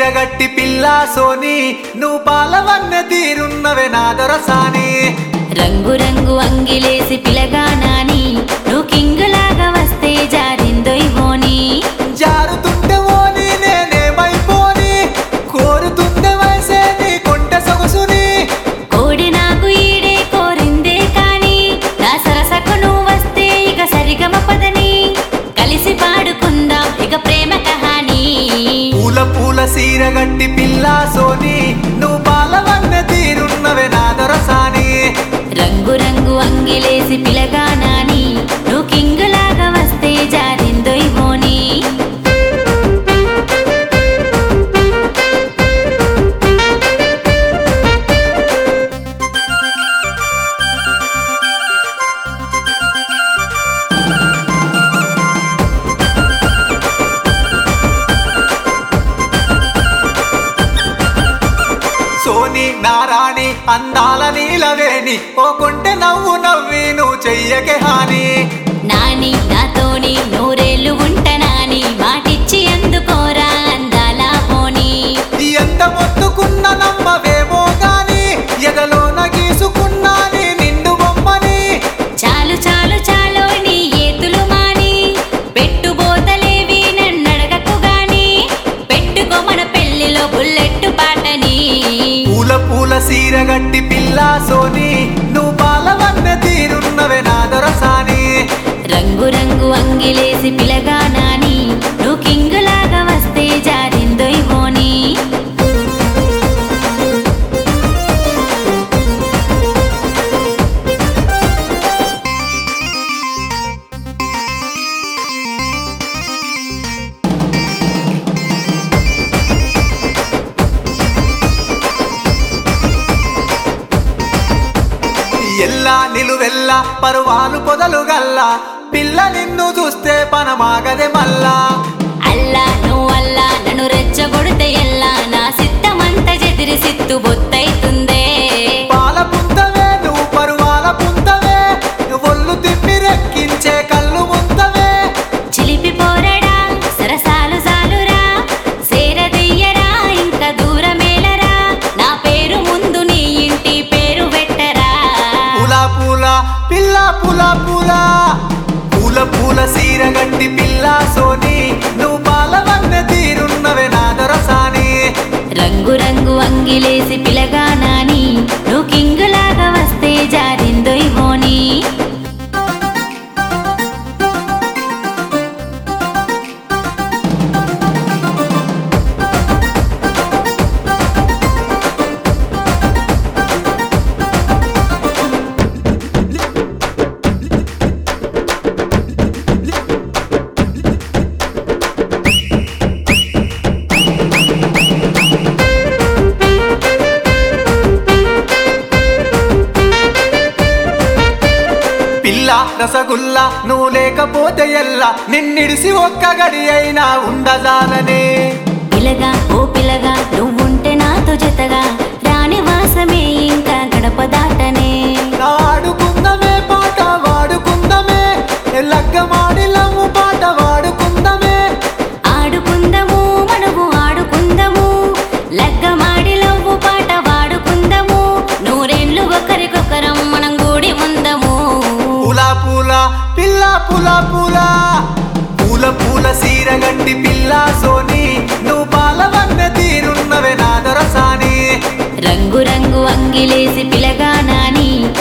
సీరగట్టి పిల్ల సోని నువ్వు పాలవన్న తీరున్నవే నా దొరసాని రంగు రంగు అంగిలేసి పిలగా నాని నువ్వు కింగులాగా వస్తే జారిందొయ్ హోని జారుతుంటే ఓని నేనేమైపోని కోరుతుండే వయసే నీ కొంటె సొగసుని కోడి నాకు ఈడే కోరిందే కాని నా సరసకు నువ్వు వస్తే ఇక సరిగమ పదని కలిసి పాడుకుందాం ఇక ప్రేమ కహాని పూల పూల సీరగట్టి పిల్ల సోని నువ్వు పాలవన్న తీరున్నవే నా దొరసాని రంగు రంగు అంగిలేసి పిలగా నాని నువ్వు కింగులాగా వస్తే జారిందొయ్ హోని సోని నారాణి అందాల నీలవేణి ఓ కొంటె నవ్వు నవ్వి నువ్వు చెయ్యకే హాని నాని నాతోని నూరేళ్ళు ఉంటనాని మాటిచ్చి అందుకోరా అందాల హోని ఎంత మొత్తుకున్న నమ్మవేమో గాని ఎదలోన గీసుకున్నా నీ నిండు బొమ్మని చాలు చాలు చాలు నీ ఏతులు మాని పెట్టుబోతలేవి నన్నడగకు గాని పెట్టుకో మన పెళ్లిలో బుల్లెట్టు పాటని పూల పూల సీరగట్టి పిల్ల సోని నువ్వు పాలవన్న తీరున్నవే నా దొరసాని రంగు రంగు అంగిలేసి పిలగా నాని నువ్వు కింగులాగా వస్తే జారిందొయ్ హోని ఎల్లా నిలువెల్ల పరువాలు పొదలు గల్లా పిల్ల నిన్ను చూస్తే పనమాగదే మల్లా అల్లా నువ్వల్లా నన్ను రెచ్చగొడితే ఎల్లా నా సిద్ధమంత చెదిరి సిత్తు బొత్తైతుందే పాల పుంతవే నువ్వు పరువాల పుంతవే ఒళ్ళు తిప్పి రెక్కించే కళ్ళు ముంతవే చిలిపి పోరడా సరసాలు సాలురా సేరదీయరా ఇంకా దూరమేలరా నా పేరు ముందు నీ ఇంటి పేరు పెట్టరా పూల పూల పిల్ల పూల పూల పూల పూల సీరగట్టి పిల్ల సోని నువ్వు పాలవన్న తీరున్నవే నా దొరసాని రంగు రంగు అంగిలేసి పిలగా నాని నువ్వు కింగులాగా వస్తే జారిందొయ్ హోని పిల్ల రసగుల్లా నువ్వు లేకపోతే ఎల్లా నిన్నిడిసి ఒక్క గడి అయినా ఉండజాలనే పిలగా ఓ పిలగా నువ్వుంటే నాతో జతగా రాని వాసమే ఇంకా గడప దాటనే ఆడుకుందమే పాట వాడుకుందమే లగ్గమాడి లవ్వు పాట వాడుకుందమే ఆడుకుందము మనము ఆడుకుందము లగ్గమాడి లవ్వు పాట వాడుకుందము నూరేండ్లు ఒకరికొకరం మనం కూడి ఉందము పూల పూల పిల్ల పూల పూల పూల పూల సీరగట్టి పిల్ల సోని నువ్వు పాలవన్న తీరున్నవే నా దొరసాని రంగు రంగు అంగిలేసి పిలగా నాని